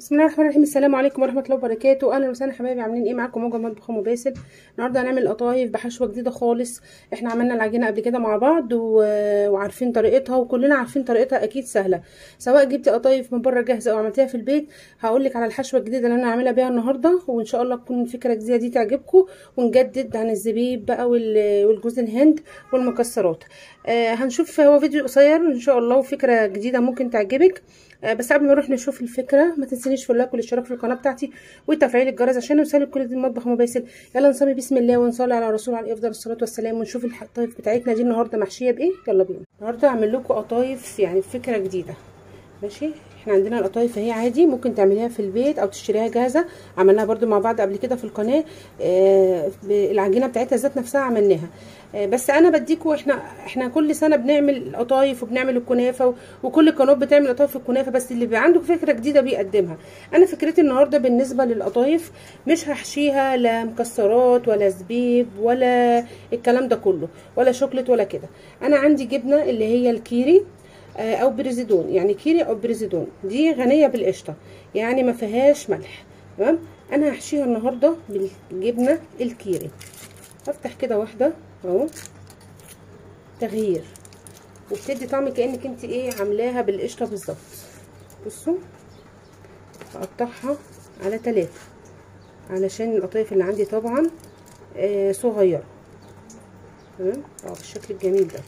بسم الله الرحمن الرحيم السلام عليكم ورحمه الله وبركاته اهلا وسهلا حبايبي عاملين ايه معاكم موجه مطبخ ام باسل النهارده هنعمل قطايف بحشوه جديده خالص احنا عملنا العجينه قبل كده مع بعض و... وعارفين طريقتها وكلنا عارفين طريقتها اكيد سهله سواء جبتي قطايف من بره جاهزه او عملتيها في البيت هقول لك على الحشوه الجديده اللي انا هعملها بيها النهارده وان شاء الله تكون الفكره الجديده دي تعجبكم ونجدد عن الزبيب بقى وال... والجوز الهند والمكسرات آه هنشوف هو فيديو قصير ان شاء الله وفكره جديده ممكن تعجبك آه بس قبل ما نروح نشوف الفكره ما تنسينيش في اللايك والاشتراك في القناه بتاعتي وتفعيل الجرس عشان يوصلك كل دي المطبخ مباسل يلا نصلي بسم الله ونصلي على الرسول عليه افضل الصلاه والسلام ونشوف القطايف بتاعتنا دي النهارده محشيه بايه يلا بينا النهارده هعمل لكم قطايف يعني فكره جديده ماشي احنا عندنا القطايف اهي عادي ممكن تعمليها في البيت او تشتريها جاهزه عملناها برده مع بعض قبل كده في القناه آه العجينه بتاعتها ذات نفسها عملناها آه بس انا بديكوا احنا احنا كل سنه بنعمل قطايف وبنعمل الكنافه وكل قناه بتعمل قطايف الكنافه بس اللي بيبقى عنده فكره جديده بيقدمها انا فكرتي النهارده بالنسبه للقطايف مش هحشيها لا مكسرات ولا زبيب ولا الكلام ده كله ولا شوكليت ولا كده انا عندي جبنه اللي هي الكيري او بريزيدون يعني كيري او بريزيدون دي غنيه بالقشطه يعني ما فيهاش ملح تمام انا هحشيها النهارده بالجبنه الكيري هفتح كده واحده اهو تغيير وبتدي طعم كانك انت ايه عاملاها بالقشطه بالظبط بصوا هقطعها على ثلاثة علشان القطايف اللي عندي طبعا آه صغيره تمام اه بالشكل الجميل ده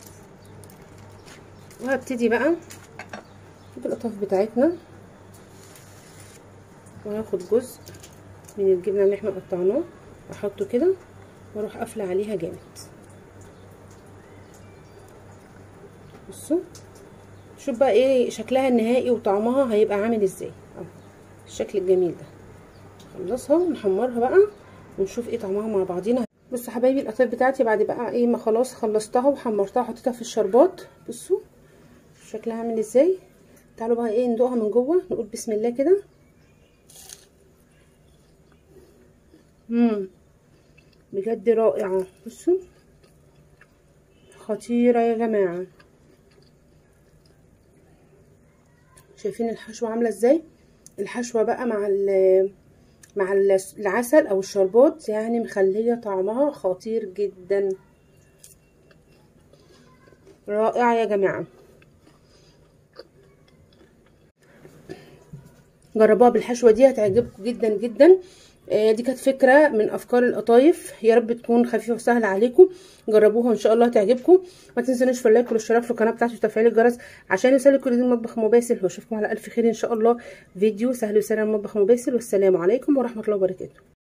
وهبتدي بقى نجيب القطاف بتاعتنا وهاخد جزء من الجبنه اللي احنا قطعناه احطه كده واروح قافله عليها جامد بصوا شوف بقى ايه شكلها النهائي وطعمها هيبقى عامل ازاي اهو الشكل الجميل ده نخلصها ونحمرها بقى ونشوف ايه طعمها مع بعضينا بصوا حبايبي القطايف بتاعتي بعد بقى ايه ما خلاص خلصتها وحمرتها وحطيتها في الشربات بصوا شكلها عامل ازاي تعالوا بقى ايه ندوقها من جوه نقول بسم الله كده امم بجد رائعه بصوا خطيره يا جماعه شايفين الحشوه عامله ازاي الحشوه بقى مع مع العسل او الشربات يعني مخليه طعمها خطير جدا رائعه يا جماعه جربوها بالحشوه دي هتعجبكم جدا جدا دي كانت فكره من افكار القطايف يا رب تكون خفيفه وسهله عليكم جربوها ان شاء الله تعجبكم ما تنسونوش في اللايك والاشتراك في القناه بتاعتي وتفعيل الجرس عشان يوصلك كل دي مطبخ مباسل واشوفكم على الف خير ان شاء الله فيديو سهل وسريع مطبخ مباسل والسلام عليكم ورحمه الله وبركاته